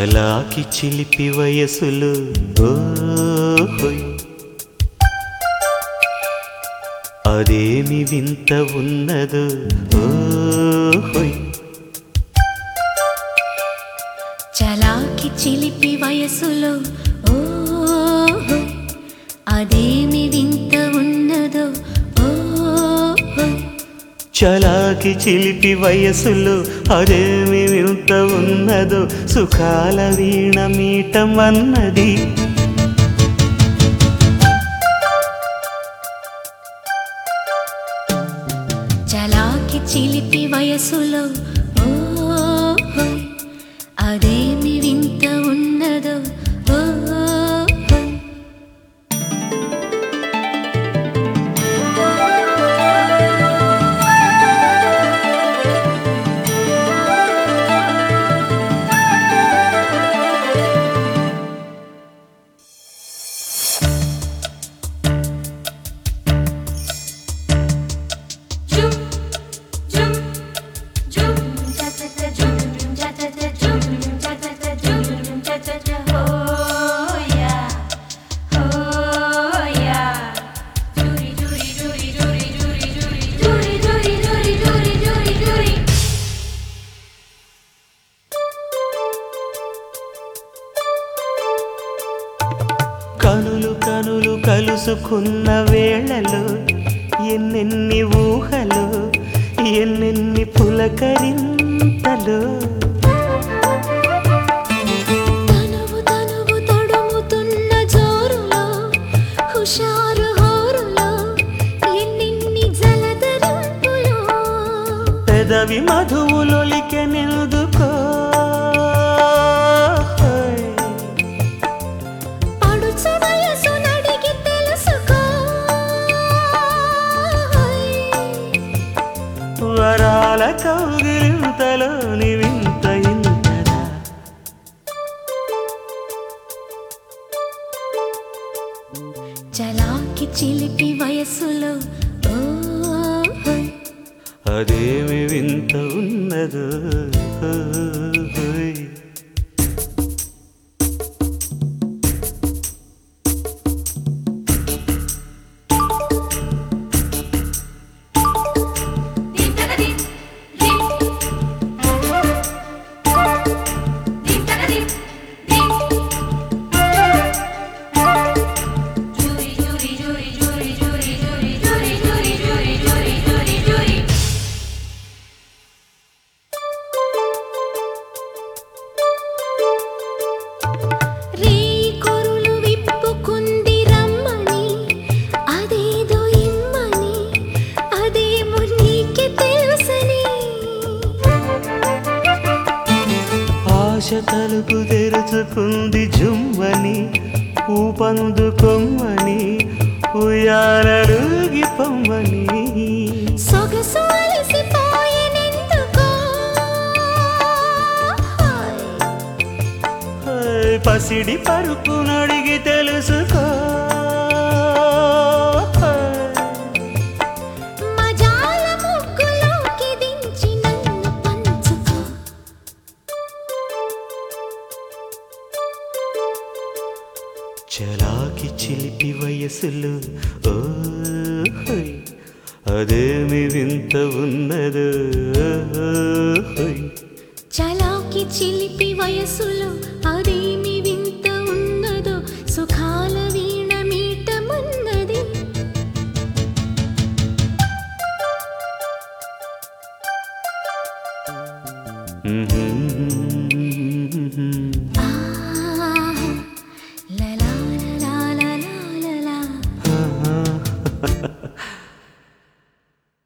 చలాకి చిలిపి వయసులు ఓహోయ్ అదేమి వింత ఉన్నదు ఓహోయ్ చలాకి చిలిపి వయసులో ఓహో అదేమి వింత ఉన్నదో ఓహో చలాకి చిలిపి వయసులో అదేమి వింత ఉన్నదో సుఖాల వీణ మీటం అన్నది చలాకి చిలిపి వయసులో ఓహో అదేమి వింత ఉన్నదో ఓహో Jum, jum, jum, cha cha cha, jum, jum, cha cha cha, jum, jum, cha cha cha, jum, jum, cha cha cha. Oh yeah, oh yeah. Jury, jury, jury, jury, jury, jury, jury, jury, jury, jury, jury, jury. కనులు కనులు కలుసుకున్న వేళలో ఎన్నెన్ని ఊహలు ఎన్నెన్ని పులకరింతలు తనువు తనువు తడుముతున్న జోరులో హుషారు హోరులో ఎన్నెన్ని జలధరింపులో పెదవి మధువులొలికె నిలుదుకో పడుచు వయసు నడిగి తెలుసుకో వరాల కౌగిలింతలోని వింత ఇంతరా చలాకి చిలిపి వయసులో ఓహో అదేమి వింత ఉన్నదో Dim taka dim, dim. Dim taka dim, dim. Jury, jury, jury, jury, jury, jury, jury, jury, jury, jury, jury, jury. రేయి కొరులు విప్పుకుంది రమ్మని అదేదో ఇమ్మని అదేమో నీకే తెలుసని ఆశ తలుపు తెరుచుకుంది జుమ్మని ఊపందు కొమ్మని ఉయ్యాలరుగి పొమ్మని సొగసు అలసిపోయేనెందుకో హై, పసిడి పరుపు నడిగి తెలుసుకో హై. మజాల ముగ్గులోకి దించి నన్ను పంచుకో చలాకి చిలిపి వయసులు ఓహోయ్ అదేమి వింత ఉన్నదో ఓహోయ్ చలాకి చిలిపి వయసులో అదేమి వింత ఉన్నదో సుఖాల వీణ మీటమన్నది Mhm.